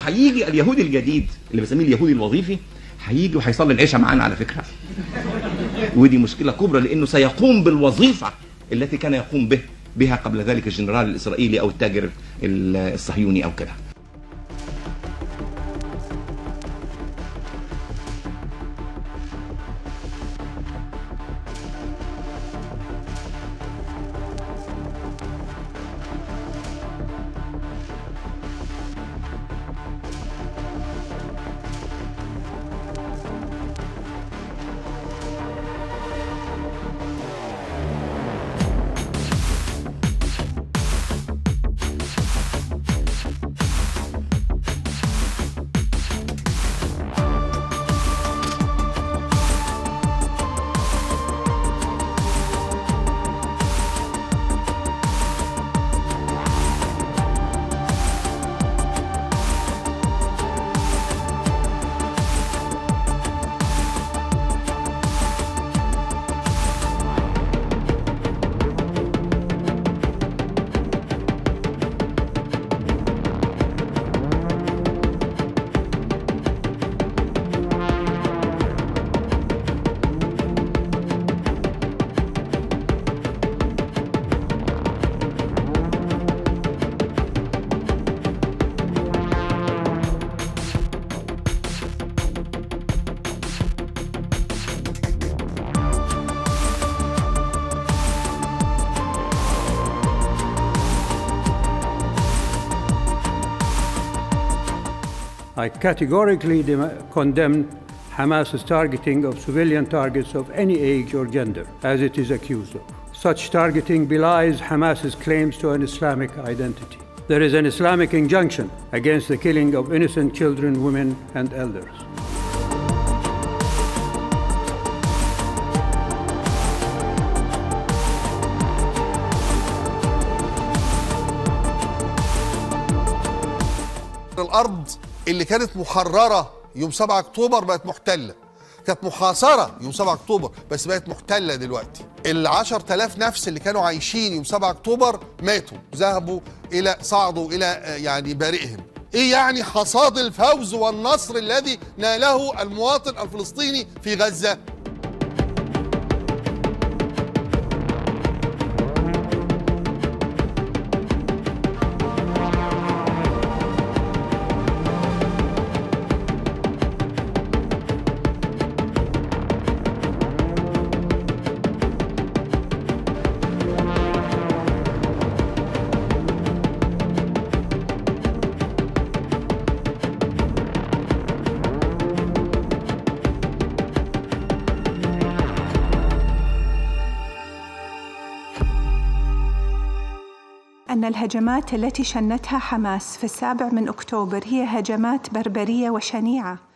هيجي اليهودي الجديد اللي بسميه اليهودي الوظيفي هيجي وهيصلي العشاء معانا على فكره ودي مشكله كبرى لانه سيقوم بالوظيفه التي كان يقوم به بها قبل ذلك الجنرال الاسرائيلي او التاجر الصهيوني او كده I categorically dem- condemn Hamas's targeting of civilian targets of any age or gender, as it is accused of. Such targeting belies Hamas's claims to an Islamic identity. There is an Islamic injunction against the killing of innocent children, women, and elders. الارض اللي كانت محرره يوم 7 اكتوبر بقت محتله كانت محاصره يوم 7 اكتوبر بس بقت محتله دلوقتي ال 10000 نفس اللي كانوا عايشين يوم 7 اكتوبر ماتوا ذهبوا الى صعدوا الى آه، يعني بارئهم ايه يعني حصاد الفوز والنصر الذي ناله المواطن الفلسطيني في غزه أن الهجمات التي شنتها حماس في السابع من أكتوبر هي هجمات بربرية وشنيعة